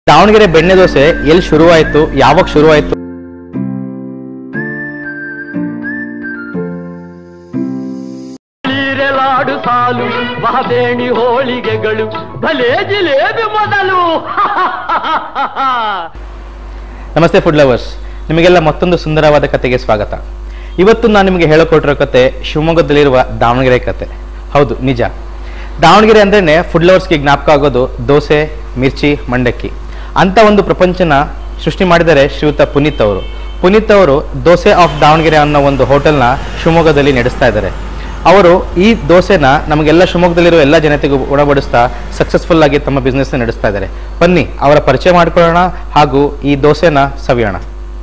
ದಾವಣಗೆರೆ ಬೆಣ್ಣೆ ದೋಸೆ ಎಲ್ಲಿ ಶುರುವಾಯಿತು ಯಾವಾಗ ಶುರುವಾಯಿತು ನೀರೆಲಾಡು ಸಾಲು ಮಹಬೇಣಿ ಹೋಳಿಗೆಗಳು ಭಲೇ ಜಿಲೇಬಿ ಮೊದಲು ನಮಸ್ತೆ ಫುಡ್ ಲವರ್ಸ್ ನಿಮಗೆಲ್ಲ ಮತ್ತೊಂದು ಸುಂದರವಾದ ಕತೆಗೆ ಸ್ವಾಗತ ಇವತ್ತು ನಾನು ನಿಮಗೆ ಹೇಳಿಕೊಟ್ಟಿರೋ ಕತೆ ಶಿವಮೊಗ್ಗದಲ್ಲಿರುವ ದಾವಣಗೆರೆ ಕತೆ ಹೌದು ನಿಜ ದಾವಣಗೆರೆ ಅಂದ್ರೇ ಫುಡ್ ಲವರ್ಸ್ಗೆ ಜ್ಞಾಪಕ ಆಗೋದು ದೋಸೆ ಮಿರ್ಚಿ ಮಂಡಕ್ಕಿ ಅಂತ ಒಂದು ಪ್ರಪಂಚನ ಸೃಷ್ಟಿ ಮಾಡಿದರೆ ಶ್ರೀಯುತ ಪುನೀತ್ ಅವರು ಪುನೀತ್ ಅವರು ದೋಸೆ ಆಫ್ ದಾವಣಗೆರೆ ಅನ್ನೋ ಒಂದು ಹೋಟೆಲ್ನ ಶಿವಮೊಗ್ಗದಲ್ಲಿ ನಡೆಸ್ತಾ ಇದ್ದಾರೆ ಅವರು ಈ ದೋಸೆನ ನಮಗೆಲ್ಲ ಶಿವಮೊಗ್ಗದಲ್ಲಿರೋ ಎಲ್ಲ ಜನತೆಗೂ ಉಣಬಡಿಸ್ತಾ ಸಕ್ಸಸ್ಫುಲ್ ಆಗಿ ತಮ್ಮ ಬಿಸ್ನೆಸ್ನ ನಡೆಸ್ತಾ ಇದ್ದಾರೆ ಬನ್ನಿ ಅವರ ಪರಿಚಯ ಮಾಡ್ಕೊಳ್ಳೋಣ ಹಾಗೂ ಈ ದೋಸೆನ ಸವಿಯೋಣ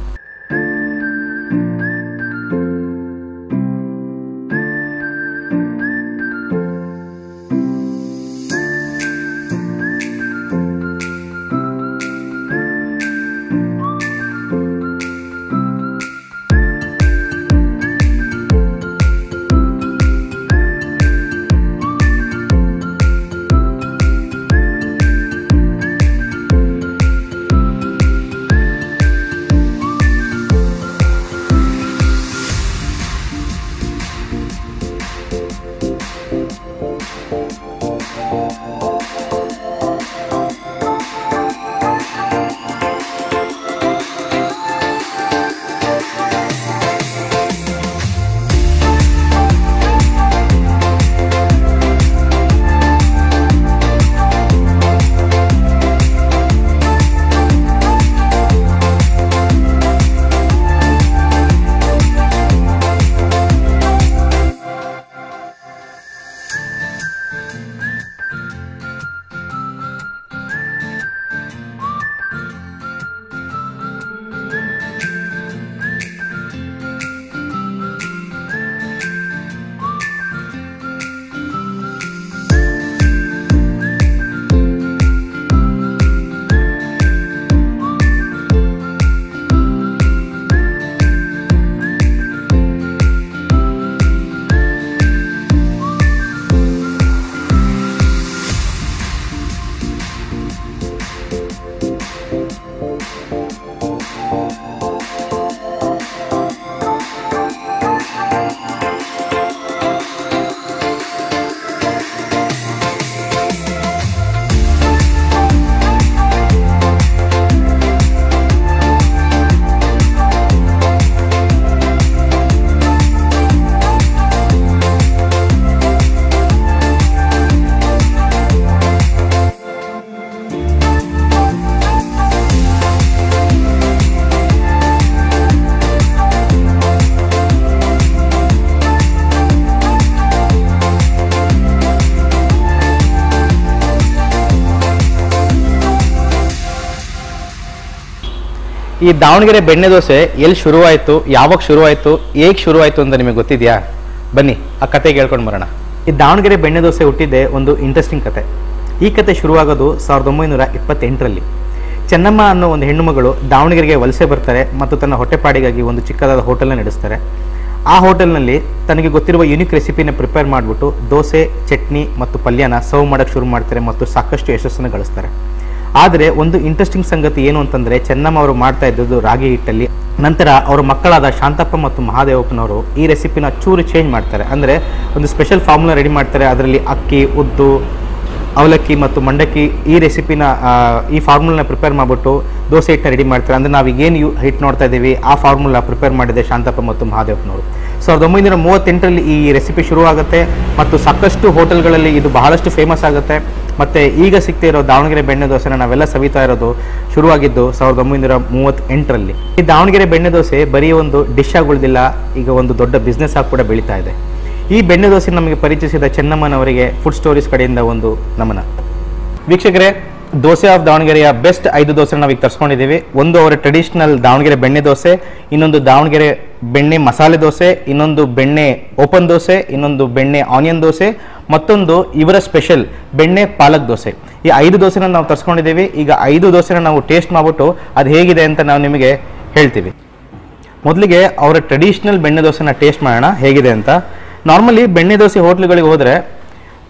ಈ ದಾವಣಗೆರೆ ಬೆಣ್ಣೆ ದೋಸೆ ಎಲ್ಲಿ ಶುರುವಾಯಿತು ಯಾವಾಗ ಶುರುವಾಯಿತು ಹೇಗೆ ಶುರುವಾಯಿತು ಅಂತ ನಿಮಗೆ ಗೊತ್ತಿದೆಯಾ ಬನ್ನಿ ಆ ಕತೆ ಕೇಳ್ಕೊಂಡು ಬರೋಣ ಈ ದಾವಣಗೆರೆ ಬೆಣ್ಣೆ ದೋಸೆ ಹುಟ್ಟಿದ್ದೆ ಒಂದು ಇಂಟ್ರೆಸ್ಟಿಂಗ್ ಕತೆ ಈ ಕತೆ ಶುರುವಾಗೋದು ಸಾವಿರದ ಒಂಬೈನೂರ ಇಪ್ಪತ್ತೆಂಟರಲ್ಲಿ ಚೆನ್ನಮ್ಮ ಅನ್ನೋ ಒಂದು ಹೆಣ್ಣು ಮಗಳು ದಾವಣಗೆರೆಗೆ ವಲಸೆ ಬರ್ತಾರೆ ಮತ್ತು ತನ್ನ ಹೊಟ್ಟೆಪಾಡಿಗಾಗಿ ಒಂದು ಚಿಕ್ಕದಾದ ಹೋಟೆಲ್ನ ನಡೆಸ್ತಾರೆ ಆ ಹೋಟೆಲ್ನಲ್ಲಿ ತನಗೆ ಗೊತ್ತಿರುವ ಯುನಿಕ್ ರೆಸಿಪಿನ ಪ್ರಿಪೇರ್ ಮಾಡಿಬಿಟ್ಟು ದೋಸೆ ಚಟ್ನಿ ಮತ್ತು ಪಲ್ಯನ ಸರ್ವ್ ಮಾಡೋಕ್ಕೆ ಶುರು ಮಾಡ್ತಾರೆ ಮತ್ತು ಸಾಕಷ್ಟು ಯಶಸ್ಸನ್ನು ಗಳಿಸ್ತಾರೆ ಆದರೆ ಒಂದು ಇಂಟ್ರೆಸ್ಟಿಂಗ್ ಸಂಗತಿ ಏನು ಅಂತಂದ್ರೆ ಚೆನ್ನಮ್ಮ ಅವರು ಮಾಡ್ತಾ ಇದ್ದದ್ದು ರಾಗಿ ಹಿಟ್ಟಲ್ಲಿ ನಂತರ ಅವರ ಮಕ್ಕಳಾದ ಶಾಂತಪ್ಪ ಮತ್ತು ಮಹಾದೇವಪ್ಪನವರು ಈ ರೆಸಿಪಿನ ಚೂರು ಚೇಂಜ್ ಮಾಡ್ತಾರೆ ಅಂದರೆ ಒಂದು ಸ್ಪೆಷಲ್ ಫಾರ್ಮುಲಾ ರೆಡಿ ಮಾಡ್ತಾರೆ ಅದರಲ್ಲಿ ಅಕ್ಕಿ ಉದ್ದು ಅವಲಕ್ಕಿ ಮತ್ತು ಮಂಡಕ್ಕಿ ಈ ರೆಸಿಪಿನ ಆ, ಈ ಫಾರ್ಮುಲಾನ ಪ್ರಿಪೇರ್ ಮಾಡಿಬಿಟ್ಟು ದೋಸೆ ಹಿಟ್ಟನ್ನ ರೆಡಿ ಮಾಡ್ತಾರೆ ಅಂದರೆ ನಾವು ಏನು ಯು ಹಿಟ್ಟು ನೋಡ್ತಾ ಇದ್ದೀವಿ ಆ ಫಾರ್ಮುಲಾ ಪ್ರಿಪೇರ್ ಮಾಡಿದೆ ಶಾಂತಪ್ಪ ಮತ್ತು ಮಹಾದೇವಪ್ಪನವರು ಸಾವಿರದ ಒಂಬೈನೂರ ಮೂವತ್ತೆಂಟರಲ್ಲಿ ಈ ರೆಸಿಪಿ ಶುರುವಾಗುತ್ತೆ ಮತ್ತು ಸಾಕಷ್ಟು ಹೋಟೆಲ್ಗಳಲ್ಲಿ ಇದು ಬಹಳಷ್ಟು ಫೇಮಸ್ ಆಗುತ್ತೆ ಮತ್ತು ಈಗ ಸಿಗ್ತಾ ಇರೋ ದಾವಣಗೆರೆ ಬೆಣ್ಣೆ ದೋಸೆನ ನಾವೆಲ್ಲ ಸವಿತಾ ಇರೋದು ಶುರುವಾಗಿದ್ದು ಸಾವಿರದ ಒಂಬೈನೂರ ಮೂವತ್ತೆಂಟರಲ್ಲಿ ಈ ದಾವಣಗೆರೆ ಬೆಣ್ಣೆ ದೋಸೆ ಬರೀ ಒಂದು ಡಿಶ್ ಆಗಿ ಉಳಿದಿಲ್ಲ ಈಗ ಒಂದು ದೊಡ್ಡ ಬಿಸ್ನೆಸ್ ಆಗಿ ಕೂಡ ಬೆಳೀತಾ ಇದೆ ಈ ಬೆಣ್ಣೆ ದೋಸೆ ನಮಗೆ ಪರಿಚಯಿಸಿದ ಚೆನ್ನಮ್ಮನವರಿಗೆ ಫುಡ್ ಸ್ಟೋರೀಸ್ ಕಡೆಯಿಂದ ಒಂದು ನಮನ ವೀಕ್ಷಕರೇ ದೋಸೆ ಆಫ್ ದಾವಣಗೆರೆಯ ಬೆಸ್ಟ್ ಐದು ದೋಸೆ ನಾವು ಈಗ ತರಿಸ್ಕೊಂಡಿದ್ದೀವಿ ಒಂದು ಅವರ ಟ್ರೆಡಿಷನಲ್ ದಾವಣಗೆರೆ ಬೆಣ್ಣೆ ದೋಸೆ ಇನ್ನೊಂದು ದಾವಣಗೆರೆ ಬೆಣ್ಣೆ ಮಸಾಲೆ ದೋಸೆ ಇನ್ನೊಂದು ಬೆಣ್ಣೆ ಓಪನ್ ದೋಸೆ ಇನ್ನೊಂದು ಬೆಣ್ಣೆ ಆನಿಯನ್ ದೋಸೆ ಮತ್ತೊಂದು ಇವರ ಸ್ಪೆಷಲ್ ಬೆಣ್ಣೆ ಪಾಲಕ್ ದೋಸೆ ಈ ಐದು ದೋಸೆನ ನಾವು ತರಿಸ್ಕೊಂಡಿದ್ದೀವಿ ಈಗ ಐದು ದೋಸೆನ ನಾವು ಟೇಸ್ಟ್ ಮಾಡಿಬಿಟ್ಟು ಅದು ಹೇಗಿದೆ ಅಂತ ನಾವು ನಿಮಗೆ ಹೇಳ್ತೀವಿ ಮೊದಲಿಗೆ ಅವರ ಟ್ರೆಡಿಷನಲ್ ಬೆಣ್ಣೆ ದೋಸೆನ ಟೇಸ್ಟ್ ಮಾಡೋಣ ಹೇಗಿದೆ ಅಂತ ನಾರ್ಮಲಿ ಬೆಣ್ಣೆ ದೋಸೆ ಹೋಟ್ಲುಗಳಿಗೆ ಹೋದರೆ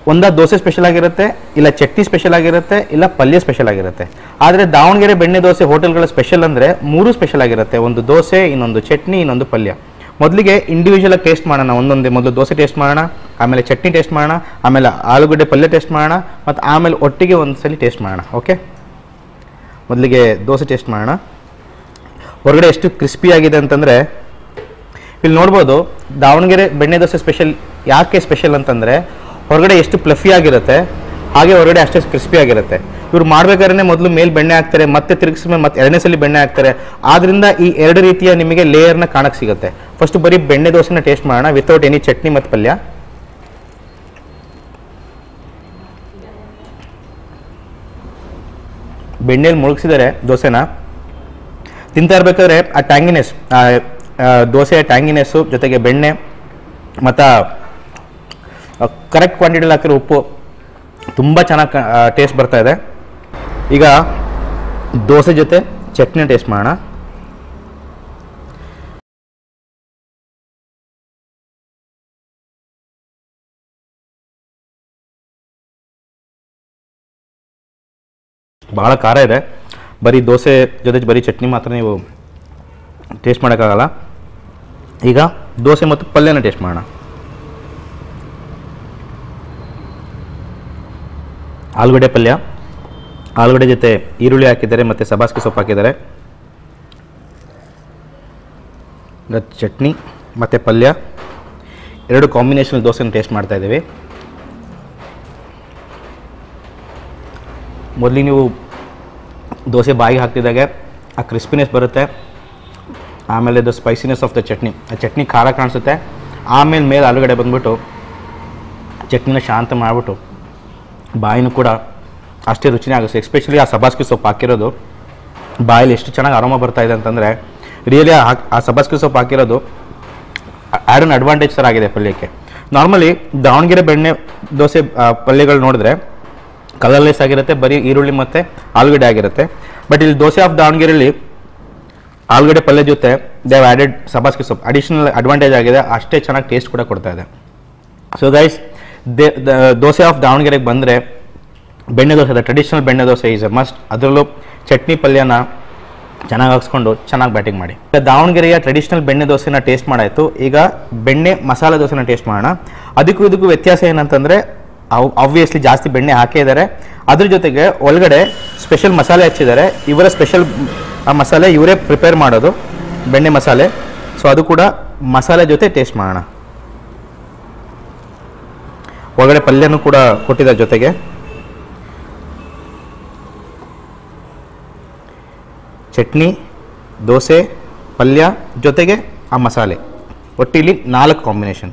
ಒಂದ ದೋಸೆ ಸ್ಪೆಷಲ್ ಆಗಿರುತ್ತೆ ಇಲ್ಲ ಚಟ್ನಿ ಸ್ಪೆಷಲ್ ಆಗಿರುತ್ತೆ ಇಲ್ಲ ಪಲ್ಯ ಸ್ಪೆಷಲ್ ಆಗಿರುತ್ತೆ ಆದರೆ ದಾವಣಗೆರೆ ಬೆಣ್ಣೆ ದೋಸೆ ಹೋಟೆಲ್ಗಳ ಸ್ಪೆಷಲ್ ಅಂದರೆ ಮೂರು ಸ್ಪೆಷಲ್ ಆಗಿರುತ್ತೆ ಒಂದು ದೋಸೆ ಇನ್ನೊಂದು ಚಟ್ನಿ ಇನ್ನೊಂದು ಪಲ್ಯ ಮೊದಲಿಗೆ ಇಂಡಿವಿಜುವಲ್ ಟೇಸ್ಟ್ ಮಾಡೋಣ ಒಂದೊಂದೇ ಮೊದಲು ದೋಸೆ ಟೇಸ್ಟ್ ಮಾಡೋಣ ಆಮೇಲೆ ಚಟ್ನಿ ಟೇಸ್ಟ್ ಮಾಡೋಣ ಆಮೇಲೆ ಆಲೂಗಡ್ಡೆ ಪಲ್ಯ ಟೇಸ್ಟ್ ಮಾಡೋಣ ಮತ್ತು ಆಮೇಲೆ ಒಟ್ಟಿಗೆ ಒಂದು ಸಲ ಟೇಸ್ಟ್ ಮಾಡೋಣ ಓಕೆ ಮೊದಲಿಗೆ ದೋಸೆ ಟೇಸ್ಟ್ ಮಾಡೋಣ ಹೊರಗಡೆ ಎಷ್ಟು ಕ್ರಿಸ್ಪಿ ಆಗಿದೆ ಅಂತಂದರೆ ಇಲ್ಲಿ ನೋಡ್ಬೋದು ದಾವಣಗೆರೆ ಬೆಣ್ಣೆ ದೋಸೆ ಸ್ಪೆಷಲ್ ಯಾಕೆ ಸ್ಪೆಷಲ್ ಅಂತಂದರೆ ಹೊರಗಡೆ ಎಷ್ಟು ಪ್ಲಫಿ ಆಗಿರುತ್ತೆ ಹಾಗೆ ಹೊರಗಡೆ ಅಷ್ಟೇ ಕ್ರಿಸ್ಪಿ ಆಗಿರುತ್ತೆ ಇವ್ರು ಮಾಡ್ಬೇಕಾದ್ರೆ ಮೊದಲು ಮೇಲೆ ಬೆಣ್ಣೆ ಹಾಕ್ತಾರೆ ಮತ್ತೆ ತಿರುಗಿಸ್ಮೇಲೆ ಮತ್ತೆ ಎರಡನೇ ಸಲ ಬೆಣ್ಣೆ ಹಾಕ್ತಾರೆ ಆದ್ರಿಂದ ಈ ಎರಡು ರೀತಿಯ ನಿಮಗೆ ಲೇಯರ್ನ ಕಾಣಕ್ಕೆ ಸಿಗುತ್ತೆ ಫಸ್ಟ್ ಬರೀ ಬೆಣ್ಣೆ ದೋಸೆನ ಟೇಸ್ಟ್ ಮಾಡೋಣ ವಿತೌಟ್ ಎನಿ ಚಟ್ನಿ ಮತ್ತು ಪಲ್ಯ ಬೆಣ್ಣೆಲಿ ಮುಳುಗಿಸಿದ್ದಾರೆ ದೋಸೆನ ತಿಂತಾ ಇರ್ಬೇಕಾದ್ರೆ ಆ ಟ್ಯಾಂಗಿನೆಸ್ ದೋಸೆಯ ಟ್ಯಾಂಗಿನೆಸ್ಸು ಜೊತೆಗೆ ಬೆಣ್ಣೆ ಮತ್ತು ಕರೆಕ್ಟ್ ಕ್ವಾಂಟಿಟಿಲಿ ಹಾಕಿರೋ ಉಪ್ಪು ತುಂಬ ಚೆನ್ನಾಗಿ ಟೇಸ್ಟ್ ಬರ್ತಾ ಇದೆ ಈಗ ದೋಸೆ ಜೊತೆ ಚಟ್ನಿ ಟೇಸ್ಟ್ ಮಾಡೋಣ ಭಾಳ ಖಾರ ಇದೆ ಬರೀ ದೋಸೆ ಜೊತೆ ಬರೀ ಚಟ್ನಿ ಮಾತ್ರ ನೀವು ಟೇಸ್ಟ್ ಮಾಡೋಕ್ಕಾಗಲ್ಲ ಈಗ ದೋಸೆ ಮತ್ತು ಪಲ್ಯನ ಟೇಸ್ಟ್ ಮಾಡೋಣ ಆಲೂಗಡ್ಡೆ ಪಲ್ಯ ಆಲೂಗಡ್ಡೆ ಜೊತೆ ಈರುಳ್ಳಿ ಹಾಕಿದ್ದಾರೆ ಮತ್ತು ಸಬಾಸ್ಗೆ ಸೊಪ್ಪು ಹಾಕಿದ್ದಾರೆ ಈಗ ಚಟ್ನಿ ಮತ್ತು ಪಲ್ಯ ಎರಡು ಕಾಂಬಿನೇಷನ್ ದೋಸೆನ ಟೇಸ್ಟ್ ಮಾಡ್ತಾ ಇದ್ದೀವಿ ಮೊದಲಿಗೆ ನೀವು ದೋಸೆ ಬಾಯಿಗೆ ಹಾಕ್ತಿದ್ದಾಗೆ ಆ ಕ್ರಿಸ್ಪಿನೆಸ್ ಬರುತ್ತೆ ಆಮೇಲೆ the spiciness of the chutney ಆ ಚಟ್ನಿ ಖಾರ ಕಾಣಿಸುತ್ತೆ ಆಮೇಲೆ ಮೇಲೆ ಆಲೂಗಡ್ಡೆ ಬಂದ್ಬಿಟ್ಟು ಚಟ್ನಿನ ಶಾಂತ ಮಾಡಿಬಿಟ್ಟು ಬಾಯಿನೂ ಕೂಡ ಅಷ್ಟೇ ರುಚಿನೇ ಆಗುತ್ತೆ ಎಸ್ಪೆಷಲಿ ಆ ಸಬಾಸ್ಕಿ ಸೊಪ್ಪು ಹಾಕಿರೋದು ಬಾಯಲ್ಲಿ ಎಷ್ಟು ಚೆನ್ನಾಗಿ ಆರಾಮ ಬರ್ತಾ ಇದೆ ಅಂತಂದರೆ ರಿಯಲಿ ಆ ಸಬಾಸ್ಕಿ ಸೊಪ್ಪು ಹಾಕಿರೋದು ಆ್ಯಡ್ ಅನ್ ಅಡ್ವಾಂಟೇಜ್ ಥರ ಆಗಿದೆ ಪಲ್ಯಕ್ಕೆ ನಾರ್ಮಲಿ ದಾವಣಗೆರೆ ಬೆಣ್ಣೆ ದೋಸೆ ಆ, ಪಲ್ಯಗಳು ನೋಡಿದ್ರೆ ಕಲರ್ಲೆಸ್ ಆಗಿರುತ್ತೆ ಬರೀ ಈರುಳ್ಳಿ ಮತ್ತು ಆಲೂಗಡ್ಡೆ ಆಗಿರುತ್ತೆ ಬಟ್ ಇಲ್ಲಿ ದೋಸೆ ಆಫ್ ದಾವಣಗೆರೆಯಲ್ಲಿ ಆಲೂಗಡ್ಡೆ ಪಲ್ಯ ಜೊತೆ ದೇವ್ ಆ್ಯಡೆಡ್ ಸಬಾಸ್ಕಿ ಸೊಪ್ಪು ಅಡಿಷನಲ್ ಅಡ್ವಾಂಟೇಜ್ ಆಗಿದೆ ಅಷ್ಟೇ ಚೆನ್ನಾಗಿ ಟೇಸ್ಟ್ ಕೂಡ ಕೊಡ್ತಾ ಇದೆ so guys the dosa of ದಾವಣಗೆರೆಗೆ ಬಂದರೆ ಬೆಣ್ಣೆ ದೋಸೆ ದ ಟ್ರೆಡಿಷನಲ್ ಬೆಣ್ಣೆ ದೋಸೆ ಈಸ್ ಎ ಮಸ್ಟ್ ಅದರಲ್ಲೂ ಚಟ್ನಿ ಪಲ್ಯನ ಚೆನ್ನಾಗಿ ಹಾಕ್ಸ್ಕೊಂಡು ಚೆನ್ನಾಗಿ ಬ್ಯಾಟಿಂಗ್ ಮಾಡಿ ಈಗ ದಾವಣಗೆರೆಯ ಟ್ರೆಡಿಷನಲ್ ಬೆಣ್ಣೆ ದೋಸೆನ ಟೇಸ್ಟ್ ಮಾಡಾಯಿತು ಈಗ ಬೆಣ್ಣೆ ಮಸಾಲೆ ದೋಸೆನ ಟೇಸ್ಟ್ ಮಾಡೋಣ ಅದಕ್ಕೂ ಇದಕ್ಕೂ ವ್ಯತ್ಯಾಸ ಏನಂತಂದರೆ ಅವ್ ಆಬ್ವಿಯಸ್ಲಿ ಜಾಸ್ತಿ ಬೆಣ್ಣೆ ಹಾಕೇ ಇದ್ದಾರೆ ಅದ್ರ ಜೊತೆಗೆ ಒಳಗಡೆ ಸ್ಪೆಷಲ್ ಮಸಾಲೆ ಹಚ್ಚಿದ್ದಾರೆ ಇವರ ಸ್ಪೆಷಲ್ ಮಸಾಲೆ ಇವರೇ ಪ್ರಿಪೇರ್ ಮಾಡೋದು ಬೆಣ್ಣೆ ಮಸಾಲೆ ಸೊ ಅದು ಕೂಡ ಮಸಾಲೆ ಜೊತೆ ಟೇಸ್ಟ್ ಮಾಡೋಣ ಒಳಗಡೆ ಪಲ್ಯನೂ ಕೂಡ ಕೊಟ್ಟಿದ್ದಾರೆ ಜೊತೆಗೆ ಚಟ್ನಿ ದೋಸೆ ಪಲ್ಯ ಜೊತೆಗೆ ಆ ಮಸಾಲೆ ಒಟ್ಟಿಲಿ ನಾಲ್ಕು ಕಾಂಬಿನೇಷನ್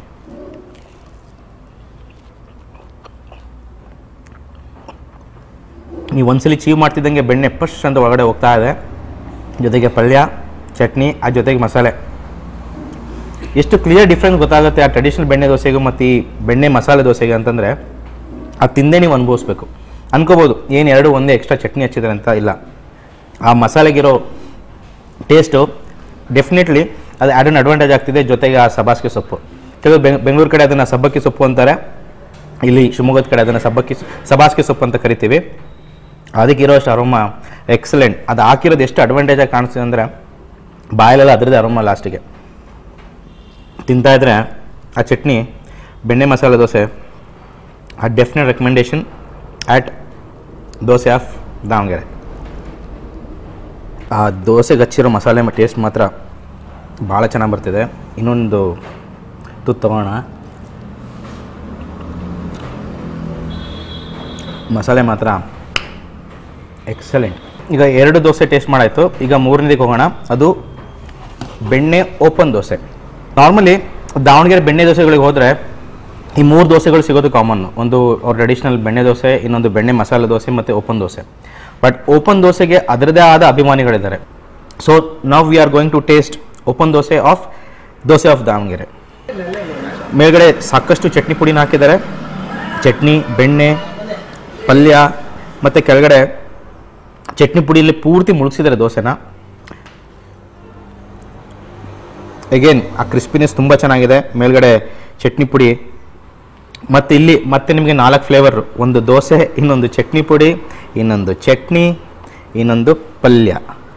ನೀವು ಒಂದ್ಸಲಿ ಚೀವ್ ಮಾಡ್ತಿದ್ದಂಗೆ ಬೆಣ್ಣೆ ಫಸ್ಟ್ ಅಂತ ಒಳಗಡೆ ಹೋಗ್ತಾ ಇದೆ ಜೊತೆಗೆ ಪಲ್ಯ ಚಟ್ನಿ ಆ ಜೊತೆಗೆ ಮಸಾಲೆ ಎಷ್ಟು ಕ್ಲಿಯರ್ ಡಿಫ್ರೆನ್ಸ್ ಗೊತ್ತಾಗುತ್ತೆ ಆ ಟ್ರೆಡಿಷನಲ್ ಬೆಣ್ಣೆ ದೋಸೆಗೂ ಮತ್ತು ಈ ಬೆಣ್ಣೆ ಮಸಾಲೆ ದೋಸೆಗೆ ಅಂತಂದರೆ ಅದು ತಿಂದೇ ನೀವು ಅನುಭವಿಸ್ಬೇಕು ಅನ್ಕೋಬೋದು ಏನು ಎರಡು ಒಂದೇ ಎಕ್ಸ್ಟ್ರಾ ಚಟ್ನಿ ಹಚ್ಚಿದ್ದಾರೆ ಅಂತ ಇಲ್ಲ ಆ ಮಸಾಲೆಗಿರೋ ಟೇಸ್ಟು ಡೆಫಿನೆಟ್ಲಿ ಅದು ಆ್ಯಡ್ ಅನ್ ಅಡ್ವಾಂಟೇಜ್ ಆಗ್ತಿದೆ ಜೊತೆಗೆ ಆ ಸಬಾಸ್ಗೆ ಸೊಪ್ಪು ಕೆಲವು ಬೆಂಗ್ ಬೆಂಗಳೂರು ಕಡೆ ಅದನ್ನು ಸಬ್ಬಕ್ಕಿ ಸೊಪ್ಪು ಅಂತಾರೆ ಇಲ್ಲಿ ಶಿವಮೊಗ್ಗದ ಕಡೆ ಅದನ್ನು ಸಬ್ಬಕ್ಕಿ ಸಬಾಸ್ಗೆ ಸೊಪ್ಪು ಅಂತ ಕರಿತೀವಿ ಅದಕ್ಕಿರೋ ಅಷ್ಟು ಅರೋಮ ಎಕ್ಸಲೆಂಟ್ ಅದು ಹಾಕಿರೋದು ಎಷ್ಟು ಅಡ್ವಾಂಟೇಜಾಗಿ ಕಾಣಿಸ್ತಿದೆ ಅಂದರೆ ಬಾಯಲೆಲ್ಲ ಅದರದ್ದೇ ಅರೋಮ ಲಾಸ್ಟಿಗೆ ತಿಂತಾ ಇದ್ರೆ ಆ ಚಟ್ನಿ ಬೆಣ್ಣೆ ಮಸಾಲೆ ದೋಸೆ ಆ definite recommendation at dosa of Davanagere ಆ ದೋಸೆಗೆ ಹಚ್ಚಿರೋ ಮಸಾಲೆ ಟೇಸ್ಟ್ ಮಾತ್ರ ಭಾಳ ಚೆನ್ನಾಗಿ ಬರ್ತಿದೆ ಇನ್ನೊಂದು ತುತ್ತು ತಗೋಣ ಮಸಾಲೆ ಮಾತ್ರ ಎಕ್ಸಲೆಂಟ್ ಈಗ ಎರಡು ದೋಸೆ ಟೇಸ್ಟ್ ಮಾಡಾಯಿತು ಈಗ ಮೂರನೇದಕ್ಕೆ ಹೋಗೋಣ ಅದು ಬೆಣ್ಣೆ ಓಪನ್ ದೋಸೆ ನಾರ್ಮಲಿ ದಾವಣಗೆರೆ ಬೆಣ್ಣೆ ದೋಸೆಗಳಿಗೆ ಹೋದರೆ ಈ ಮೂರು ದೋಸೆಗಳು ಸಿಗೋದು ಕಾಮನ್ ಒಂದು ಅವ್ರ ಟ್ರೆಡಿಷನಲ್ ಬೆಣ್ಣೆ ದೋಸೆ ಇನ್ನೊಂದು ಬೆಣ್ಣೆ ಮಸಾಲೆ ದೋಸೆ ಮತ್ತು ಓಪನ್ ದೋಸೆ ಬಟ್ ಓಪನ್ ದೋಸೆಗೆ ಅದರದೇ ಆದ ಅಭಿಮಾನಿಗಳಿದ್ದಾರೆ ಸೊ ನಾವು we are going to taste open dosa of dosa of Davanagere ಮೇಲ್ಗಡೆ ಸಾಕಷ್ಟು ಚಟ್ನಿ ಪುಡಿನ ಹಾಕಿದ್ದಾರೆ ಚಟ್ನಿ ಬೆಣ್ಣೆ ಪಲ್ಯ ಮತ್ತು ಕೆಳಗಡೆ ಚಟ್ನಿ ಪುಡಿಯಲ್ಲಿ ಪೂರ್ತಿ ಮುಳುಗಿಸಿದ್ದಾರೆ ದೋಸೆನ ಎಗೇನ್ ಆ ಕ್ರಿಸ್ಪಿನೆಸ್ ತುಂಬ ಚೆನ್ನಾಗಿದೆ ಮೇಲ್ಗಡೆ ಚಟ್ನಿ ಪುಡಿ ಮತ್ತು ಇಲ್ಲಿ ಮತ್ತೆ ನಿಮಗೆ ನಾಲ್ಕು ಫ್ಲೇವರ್ ಒಂದು ದೋಸೆ ಇನ್ನೊಂದು ಚಟ್ನಿ ಪುಡಿ ಇನ್ನೊಂದು ಚಟ್ನಿ ಇನ್ನೊಂದು ಪಲ್ಯ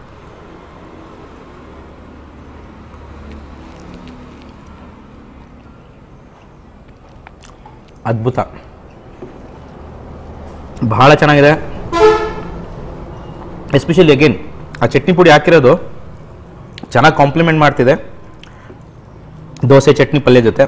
ಅದ್ಭುತ ಬಹಳ ಚೆನ್ನಾಗಿದೆ ಎಸ್ಪೆಷಲಿ ಅಗೇನ್ ಆ ಚಟ್ನಿ ಪುಡಿ ಹಾಕಿರೋದು ಚೆನ್ನಾಗಿ ಕಾಂಪ್ಲಿಮೆಂಟ್ ಮಾಡ್ತಿದೆ ದೋಸೆ ಚಟ್ನಿ ಪಲ್ಯ ಜೊತೆ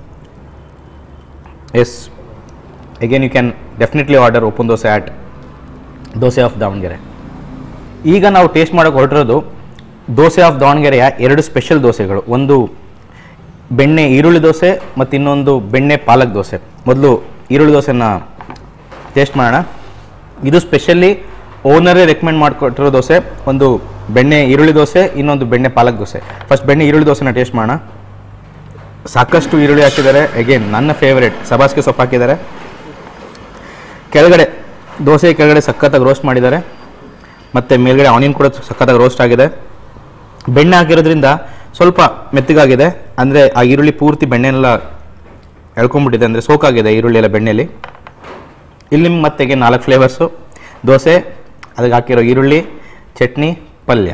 yes again you can definitely order open dosa at dosa of Davanagere ಈಗ ನಾವು ಟೇಸ್ಟ್ ಮಾಡೋಕೆ ಹೊರಟಿರೋದು ದೋಸೆ ಆಫ್ ದಾವಣಗೆರೆಯ ಎರಡು ಸ್ಪೆಷಲ್ ದೋಸೆಗಳು ಒಂದು ಬೆಣ್ಣೆ ಈರುಳ್ಳಿ ದೋಸೆ ಮತ್ತು ಇನ್ನೊಂದು ಬೆಣ್ಣೆ ಪಾಲಕ್ ದೋಸೆ ಮೊದಲು ಈರುಳ್ಳಿ ದೋಸೆನ ಟೇಸ್ಟ್ ಮಾಡೋಣ ಇದು ಸ್ಪೆಷಲಿ ಓನರೇ ರೆಕಮೆಂಡ್ ಮಾಡಿಕೊಟ್ಟಿರೋ ದೋಸೆ ಒಂದು ಬೆಣ್ಣೆ ಈರುಳ್ಳಿ ದೋಸೆ ಇನ್ನೊಂದು ಬೆಣ್ಣೆ ಪಾಲಕ್ ದೋಸೆ ಫಸ್ಟ್ ಬೆಣ್ಣೆ ಈರುಳ್ಳಿ ದೋಸೆನ ಟೇಸ್ಟ್ ಮಾಡೋಣ ಸಾಕಷ್ಟು ಈರುಳ್ಳಿ ಹಾಕಿದ್ದಾರೆ ಅಗೇನ್ ನನ್ನ ಫೇವ್ರೇಟ್ ಸಬಾಸ್ಗೆ ಸೊಪ್ಪು ಹಾಕಿದ್ದಾರೆ ಕೆಳಗಡೆ ದೋಸೆ ಕೆಳಗಡೆ ಸಖತ್ತಾಗಿ ರೋಸ್ಟ್ ಮಾಡಿದ್ದಾರೆ ಮತ್ತು ಮೇಲ್ಗಡೆ ಆನಿಯನ್ ಕೂಡ ಸಖತ್ತಾಗಿ ರೋಸ್ಟ್ ಆಗಿದೆ ಬೆಣ್ಣೆ ಹಾಕಿರೋದ್ರಿಂದ ಸ್ವಲ್ಪ ಮೆತ್ತಗಾಗಿದೆ ಅಂದರೆ ಆ ಈರುಳ್ಳಿ ಪೂರ್ತಿ ಬೆಣ್ಣೆನೆಲ್ಲ ಎಳ್ಕೊಂಡ್ಬಿಟ್ಟಿದೆ ಅಂದರೆ ಸೋಕಾಗಿದೆ ಈರುಳ್ಳಿ ಎಲ್ಲ ಬೆಣ್ಣೆಯಲ್ಲಿ ಇಲ್ಲಿ ನಿಮ್ಗೆ ಮತ್ತೆಗೆ ನಾಲ್ಕು ಫ್ಲೇವರ್ಸು ದೋಸೆ ಅದಕ್ಕೆ ಹಾಕಿರೋ ಈರುಳ್ಳಿ ಚಟ್ನಿ ಪಲ್ಯ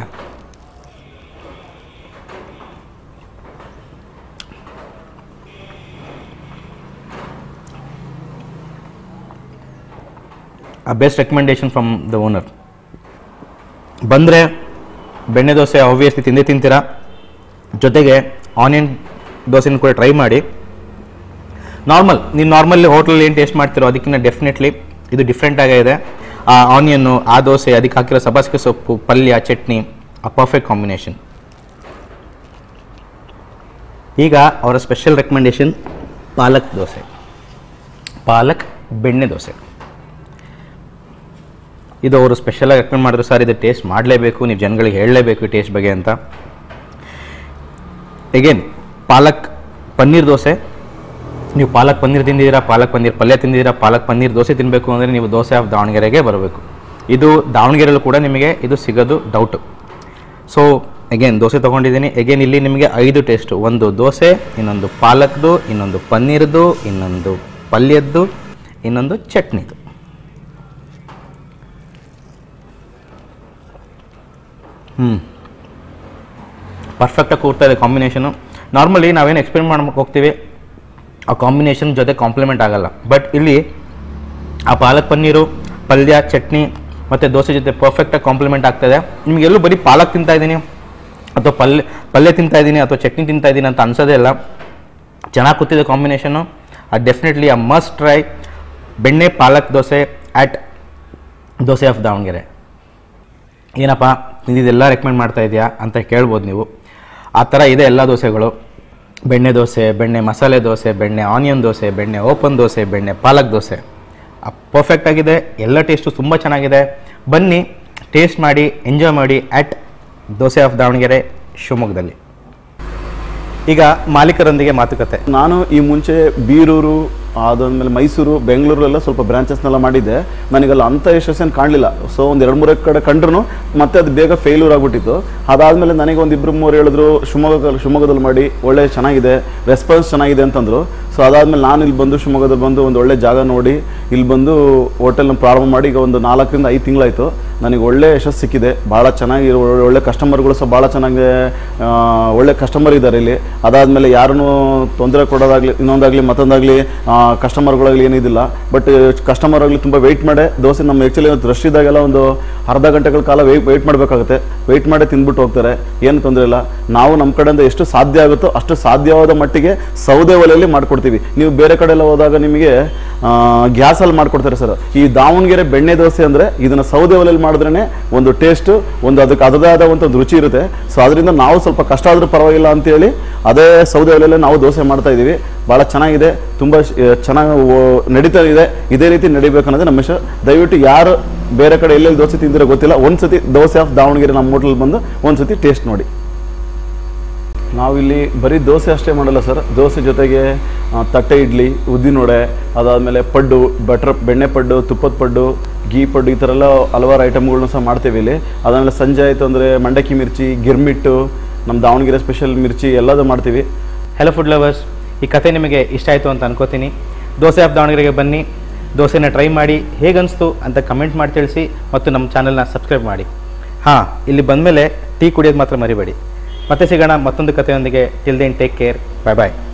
ಆ best recommendation from the owner ಬಂದರೆ ಬೆಣ್ಣೆ ದೋಸೆ ಆಬ್ವಿಯಸ್ಲಿ ತಿಂದೇ ತಿಂತೀರಾ ಜೊತೆಗೆ ಆನಿಯನ್ ದೋಸೆನ ಕೂಡ ಟ್ರೈ ಮಾಡಿ ನಾರ್ಮಲ್ ನೀವು ನಾರ್ಮಲ್ಲಿ ಹೋಟ್ಲಲ್ಲಿ ಏನು ಟೇಸ್ಟ್ ಮಾಡ್ತಿರೋ ಅದಕ್ಕಿಂತ ಡೆಫಿನೆಟ್ಲಿ ಇದು ಡಿಫ್ರೆಂಟ್ ಆಗೇ ಇದೆ ಆ ಆನಿಯನ್ನು ಆ ದೋಸೆ ಅದಕ್ಕೆ ಹಾಕಿರೋ ಸಬಾಸ್ಗೆ ಸೊಪ್ಪು ಪಲ್ಯ ಚಟ್ನಿ ಆ ಪರ್ಫೆಕ್ಟ್ ಕಾಂಬಿನೇಷನ್ ಈಗ ಅವರ ಸ್ಪೆಷಲ್ ರೆಕಮೆಂಡೇಶನ್ ಪಾಲಕ್ ದೋಸೆ ಪಾಲಕ್ ಬೆಣ್ಣೆ ದೋಸೆ ಇದು ಅವರು ಸ್ಪೆಷಲಾಗಿ ರೆಕಮೆಂಡ್ ಮಾಡಿದ್ರು ಸರ್ ಇದು ಟೇಸ್ಟ್ ಮಾಡಲೇಬೇಕು ನೀವು ಜನಗಳಿಗೆ ಹೇಳಲೇಬೇಕು ಈ ಟೇಸ್ಟ್ ಬಗ್ಗೆ ಅಂತ ಎಗೇನ್ ಪಾಲಕ್ ಪನ್ನೀರ್ ದೋಸೆ ನೀವು ಪಾಲಕ್ ಪನ್ನೀರ್ ತಿಂದಿದ್ದೀರಾ ಪಾಲಕ್ ಪನ್ನೀರ್ ಪಲ್ಯ ತಿಂದಿದ್ದೀರಾ ಪಾಲಕ್ ಪನ್ನೀರ್ ದೋಸೆ ತಿನ್ನಬೇಕು ಅಂದರೆ ನೀವು ದೋಸೆ ಆಫ್ ದಾವಣಗೆರೆಗೆ ಬರಬೇಕು ಇದು ದಾವಣಗೆರೆಯಲ್ಲೂ ಕೂಡ ನಿಮಗೆ ಇದು ಸಿಗೋದು ಡೌಟು ಸೊ ಎಗೇನ್ ದೋಸೆ ತೊಗೊಂಡಿದ್ದೀನಿ ಎಗೇನ್ ಇಲ್ಲಿ ನಿಮಗೆ ಐದು ಟೇಸ್ಟು ಒಂದು ದೋಸೆ ಇನ್ನೊಂದು ಪಾಲಕ್ದು ಇನ್ನೊಂದು ಪನ್ನೀರ್ದು ಇನ್ನೊಂದು ಪಲ್ಯದ್ದು ಇನ್ನೊಂದು ಚಟ್ನಿದು ಹ್ಞೂ ಪರ್ಫೆಕ್ಟಾಗಿ ಕೂರ್ತಾ ಇದೆ ಕಾಂಬಿನೇಷನು ನಾರ್ಮಲಿ ನಾವೇನು ಎಕ್ಸ್ಪೆರಿಮೆಂಟ್ ಮಾಡ್ಬೇಕು ಹೋಗ್ತೀವಿ ಆ ಕಾಂಬಿನೇಷನ್ ಜೊತೆ ಕಾಂಪ್ಲಿಮೆಂಟ್ ಆಗಲ್ಲ ಬಟ್ ಇಲ್ಲಿ ಆ ಪಾಲಕ್ ಪನ್ನೀರು ಪಲ್ಯ ಚಟ್ನಿ ಮತ್ತು ದೋಸೆ ಜೊತೆ ಪರ್ಫೆಕ್ಟಾಗಿ ಕಾಂಪ್ಲಿಮೆಂಟ್ ಆಗ್ತಾಯಿದೆ ನಿಮ್ಗೆ ಎಲ್ಲೂ ಬರೀ ಪಾಲಕ್ ತಿಂತಾ ಇದ್ದೀನಿ ಅಥವಾ ಪಲ್ಯ ಪಲ್ಯ ತಿಂತಾ ಇದ್ದೀನಿ ಅಥವಾ ಚಟ್ನಿ ತಿಂತಾ ಇದ್ದೀನಿ ಅಂತ ಅನ್ಸೋದೇ ಇಲ್ಲ ಚೆನ್ನಾಗಿ ಕೂತಿದೆ ಕಾಂಬಿನೇಷನು ಅದು ಡೆಫಿನೆಟ್ಲಿ ಆ ಮಸ್ಟ್ ಟ್ರೈ ಬೆಣ್ಣೆ ಪಾಲಕ್ ದೋಸೆ ಆ್ಯಟ್ ದೋಸೆ ಆಫ್ ದಾವಣಗೆರೆ ಏನಪ್ಪ ಇದೆಲ್ಲ ರೆಕಮೆಂಡ್ ಮಾಡ್ತಾ ಇದೆಯಾ ಅಂತ ಕೇಳ್ಬೋದು ನೀವು ಆ ಥರ ಇದೆ ಎಲ್ಲ ದೋಸೆಗಳು ಬೆಣ್ಣೆ ದೋಸೆ ಬೆಣ್ಣೆ ಮಸಾಲೆ ದೋಸೆ ಬೆಣ್ಣೆ ಆನಿಯನ್ ದೋಸೆ ಬೆಣ್ಣೆ ಓಪನ್ ದೋಸೆ ಬೆಣ್ಣೆ ಪಾಲಕ್ ದೋಸೆ ಪರ್ಫೆಕ್ಟ್ ಆಗಿದೆ ಎಲ್ಲ ಟೇಸ್ಟು ತುಂಬ ಚೆನ್ನಾಗಿದೆ ಬನ್ನಿ ಟೇಸ್ಟ್ ಮಾಡಿ ಎಂಜಾಯ್ ಮಾಡಿ ಆ್ಯಟ್ ದೋಸೆ ಆಫ್ ದಾವಣಗೆರೆ ಶಿವಮೊಗ್ಗದಲ್ಲಿ ಈಗ ಮಾಲೀಕರೊಂದಿಗೆ ಮಾತುಕತೆ ನಾನು ಈ ಮುಂಚೆ ಬೀರೂರು ಅದಾದ್ಮೇಲೆ ಮೈಸೂರು ಬೆಂಗಳೂರಲ್ಲೆಲ್ಲ ಸ್ವಲ್ಪ ಬ್ರಾಂಚಸ್ನೆಲ್ಲ ಮಾಡಿದ್ದೆ ನನಗಲ್ಲ ಅಂಥ ಯಶಸ್ಸೇನು ಕಾಣಲಿಲ್ಲ ಸೊ ಒಂದು ಎರಡು ಮೂರು ಕಡೆ ಕಂಡ್ರು ಮತ್ತೆ ಅದು ಬೇಗ ಫೇಲ್ಯೂರ್ ಆಗಿಬಿಟ್ಟಿತ್ತು ಅದಾದಮೇಲೆ ನನಗೆ ಒಂದು ಇಬ್ಬರು ಮೂರು ಹೇಳಿದ್ರು ಶಿವಮೊಗ್ಗ ಶಿವಮೊಗ್ಗದಲ್ಲಿ ಮಾಡಿ ಒಳ್ಳೆ ಚೆನ್ನಾಗಿದೆ ರೆಸ್ಪಾನ್ಸ್ ಚೆನ್ನಾಗಿದೆ ಅಂತಂದರು ಸೊ ಅದಾದಮೇಲೆ ನಾನು ಇಲ್ಲಿ ಬಂದು ಶಿವಮೊಗ್ಗದಲ್ಲಿ ಬಂದು ಒಂದು ಒಳ್ಳೆ ಜಾಗ ನೋಡಿ ಇಲ್ಲಿ ಬಂದು ಹೋಟೆಲ್ನ ಪ್ರಾರಂಭ ಮಾಡಿ ಈಗ ಒಂದು ನಾಲ್ಕರಿಂದ ಐದು ತಿಂಗಳಾಯಿತು ನನಗೆ ಒಳ್ಳೆ ಯಶಸ್ಸು ಸಿಕ್ಕಿದೆ ಭಾಳ ಚೆನ್ನಾಗಿ ಒಳ್ಳೆ- ಒಳ್ಳೆ ಕಸ್ಟಮರ್ಗಳು ಸಹ ಭಾಳ ಚೆನ್ನಾಗಿ ಆ, ಒಳ್ಳೆ ಕಸ್ಟಮರ್ ಇದ್ದಾರೆ ಇಲ್ಲಿ ಅದಾದಮೇಲೆ ಯಾರನ್ನು ತೊಂದರೆ ಕೊಡೋದಾಗಲಿ ಇನ್ನೊಂದಾಗಲಿ ಮತ್ತೊಂದಾಗಲಿ ಕಸ್ಟಮರ್ಗಳಾಗಲಿ ಏನಿದಿಲ್ಲ ಬಟ್ ಕಸ್ಟಮರ್ ಆಗಲಿ ತುಂಬ ವೆಯ್ಟ್ ಮಾಡೇ ದೋಸೆ ನಮ್ಮ ಆ್ಯಕ್ಚುಲಿ ರಶ್ ಇದ್ದಾಗೆಲ್ಲ ಒಂದು ಅರ್ಧ ಗಂಟೆಗಳ ಕಾಲ ವೆಯ್ಟ್ ವೆಯ್ಟ್ ಮಾಡಬೇಕಾಗುತ್ತೆ ವೆಯ್ಟ್ ಮಾಡೇ ತಿಂದ್ಬಿಟ್ಟು ಹೋಗ್ತಾರೆ ಏನು ತೊಂದರೆ ಇಲ್ಲ ನಾವು ನಮ್ಮ ಕಡೆಯಿಂದ ಎಷ್ಟು ಸಾಧ್ಯ ಆಗುತ್ತೋ ಅಷ್ಟು ಸಾಧ್ಯವಾದ ಮಟ್ಟಿಗೆ ಸೌದೆ ಒಲೆಯಲ್ಲಿ ಮಾಡ್ಕೊಡ್ತೀವಿ ನೀವು ಬೇರೆ ಕಡೆ ಎಲ್ಲ ಹೋದಾಗ ನಿಮಗೆ ಗ್ಯಾಸಲ್ಲಿ ಮಾಡ್ಕೊಡ್ತಾರೆ ಸರ್ ಈ ದಾವಣಗೆರೆ ಬೆಣ್ಣೆ ದೋಸೆ ಅಂದರೆ ಇದನ್ನು ಸೌದೆ ಒಲೆಯಲ್ಲಿ ಮಾಡಿದ್ರೇ ಒಂದು ಟೇಸ್ಟು ಒಂದು ಅದಕ್ಕೆ ಅದದೇ ಆದ ಒಂದು ರುಚಿ ಇರುತ್ತೆ ಸೊ ಅದರಿಂದ ನಾವು ಸ್ವಲ್ಪ ಕಷ್ಟ ಆದರೂ ಪರವಾಗಿಲ್ಲ ಅಂತೇಳಿ ಅದೇ ಸೌದೆ ಒಲೆಯಲ್ಲೇ ನಾವು ದೋಸೆ ಮಾಡ್ತಾ ಇದ್ದೀವಿ ಭಾಳ ಚೆನ್ನಾಗಿದೆ ತುಂಬ ಚೆನ್ನಾಗಿ ಓ- ನಡೀತಾ ಇದೆ ಇದೇ ರೀತಿ ನಡಿಬೇಕು ಅನ್ನೋದೇ ನಮ್ಮ ಇಷ್ಟ ದಯವಿಟ್ಟು ಯಾರು ಬೇರೆ ಕಡೆ ಎಲ್ಲೆಲ್ಲಿ ದೋಸೆ ತಿಂದಿರೋ ಗೊತ್ತಿಲ್ಲ ಒಂದ್ಸತಿ ದೋಸೆ ಆಫ್ ದಾವಣಗೆರೆ ನಮ್ಮ ಹೋಟ್ಲಲ್ಲಿ ಬಂದು ಒಂದ್ಸತಿ ಟೇಸ್ಟ್ ನೋಡಿ ನಾವಿಲ್ಲಿ ಬರೀ ದೋಸೆ ಅಷ್ಟೇ ಮಾಡಲ್ಲ ಸರ್ ದೋಸೆ ಜೊತೆಗೆ ಆ, ತಟ್ಟೆ ಇಡ್ಲಿ ಉದ್ದಿನೊಡೆ ಅದಾದಮೇಲೆ ಪಡ್ಡು ಬಟ್ರ್ ಬೆಣ್ಣೆ ಪಡ್ಡು ತುಪ್ಪದ ಪಡ್ಡು ಗೀ ಪಡ್ಡು ಈ ಥರ ಎಲ್ಲ ಹಲವಾರು ಐಟಮ್ಗಳ್ನ ಸಹ ಮಾಡ್ತೇವೆ ಇಲ್ಲಿ ಅದಾದಮೇಲೆ ಸಂಜೆ ಆಯಿತು ಅಂದರೆ ಮಂಡಕ್ಕಿ ಮಿರ್ಚಿ ಗಿರ್ಮಿಟ್ಟು ನಮ್ಮ ದಾವಣಗೆರೆ ಸ್ಪೆಷಲ್ ಮಿರ್ಚಿ ಎಲ್ಲದೂ ಮಾಡ್ತೀವಿ ಹೆಲೋ ಫುಡ್ ಲವರ್ಸ್ ಈ ಕತೆ ನಿಮಗೆ ಇಷ್ಟ ಆಯಿತು ಅಂತ ಅನ್ಕೋತೀನಿ ದೋಸೆ ಆಫ್ ದಾವಣಗೆರೆಗೆ ಬನ್ನಿ ದೋಸೆನ ಟ್ರೈ ಮಾಡಿ ಹೇಗನ್ನಿಸ್ತು ಅಂತ ಕಮೆಂಟ್ ಮಾಡಿ ತಿಳಿಸಿ ಮತ್ತು ನಮ್ಮ ಚಾನಲ್ನ ಸಬ್ಸ್ಕ್ರೈಬ್ ಮಾಡಿ ಹಾಂ ಇಲ್ಲಿ ಬಂದಮೇಲೆ ಟೀ ಕುಡಿಯೋದು ಮಾತ್ರ ಮರಿಬೇಡಿ ಮತ್ತೆ ಸಿಗೋಣ ಮತ್ತೊಂದು ಕಥೆಯೊಂದಿಗೆ till then take care bye ಬಾಯ್